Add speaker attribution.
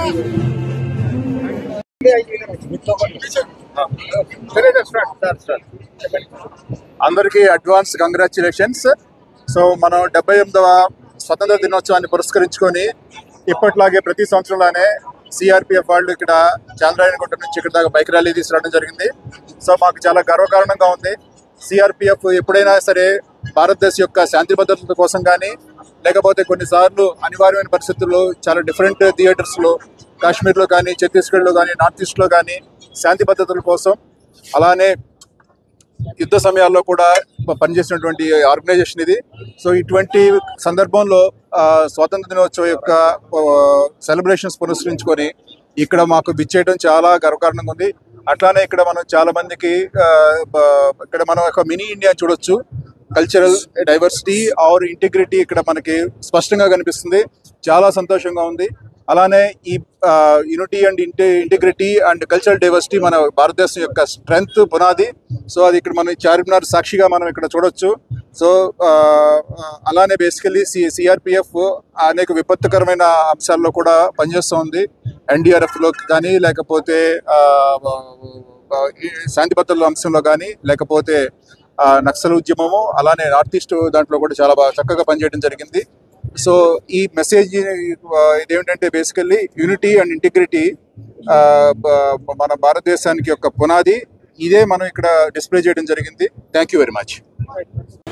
Speaker 1: అందరికీ advance congratulations so మనం డెబ్బై ఎనిమిదవ స్వతంత్ర దినోత్సవాన్ని పురస్కరించుకొని ఇప్పట్లాగే ప్రతి సంవత్సరంలోనే సిఆర్పిఎఫ్ వాళ్ళు ఇక్కడ చాంద్రాయణగుట్ట నుంచి ఇక్కడ దాకా బైక్ ర్యాలీ తీసుకురావడం జరిగింది సో మాకు చాలా గర్వకారణంగా ఉంది సిఆర్పిఎఫ్ ఎప్పుడైనా సరే భారతదేశం యొక్క శాంతి భద్రతల కోసం కానీ లేకపోతే కొన్నిసార్లు అనివార్యమైన పరిస్థితుల్లో చాలా డిఫరెంట్ థియేటర్స్లో కాశ్మీర్లో కానీ ఛత్తీస్గఢ్లో కానీ నార్త్ ఈస్ట్లో కానీ శాంతి భద్రతల కోసం అలానే యుద్ధ సమయాల్లో కూడా పనిచేసినటువంటి ఆర్గనైజేషన్ ఇది సో ఇటువంటి సందర్భంలో ఆ, స్వాతంత్ర దినోత్సవం యొక్క సెలబ్రేషన్స్ పురస్కరించుకొని ఇక్కడ మాకు విచ్చేయడం చాలా గర్వకారణంగా ఉంది అట్లానే ఇక్కడ మనం చాలా మందికి ఆ, బ- ఇక్కడ మనం ఒక మినీ ఇండియా చూడొచ్చు కల్చరల్ డైవర్సిటీ ఆర్ ఇంటిగ్రిటీ ఇక్కడ మనకి స్పష్టంగా కనిపిస్తుంది చాలా సంతోషంగా ఉంది అలానే ఈ యూనిటీ అండ్ ఇంటి ఇంటిగ్రిటీ అండ్ కల్చరల్ డైవర్సిటీ మన భారతదేశం యొక్క స్ట్రెంగ్త్ పునాది సో అది ఇక్కడ మనం చార్మినార్ సాక్షిగా మనం ఇక్కడ చూడొచ్చు సో ఆ, ఆ, అలానే బేసికలీ సి సిఆర్పిఎఫ్ అనేక విపత్తుకరమైన అంశాల్లో కూడా పనిచేస్తోంది ఎన్డీఆర్ఎఫ్ లో కానీ లేకపోతే ఆ, ఆ, ఈ శాంతి భద్రతల అంశంలో కానీ లేకపోతే ఆ, నక్సల్ ఉద్యమము అలానే నార్త్ ఈస్ట్ దాంట్లో కూడా చాలా బాగా చక్కగా పనిచేయడం జరిగింది సో ఈ మెసేజ్ ఇదేమిటంటే బేసికల్లీ యూనిటీ అండ్ ఇంటిగ్రిటీ మన భారతదేశానికి యొక్క పునాది ఇదే మనం ఇక్కడ డిస్ప్లే చేయడం జరిగింది థ్యాంక్ యూ వెరీ మచ్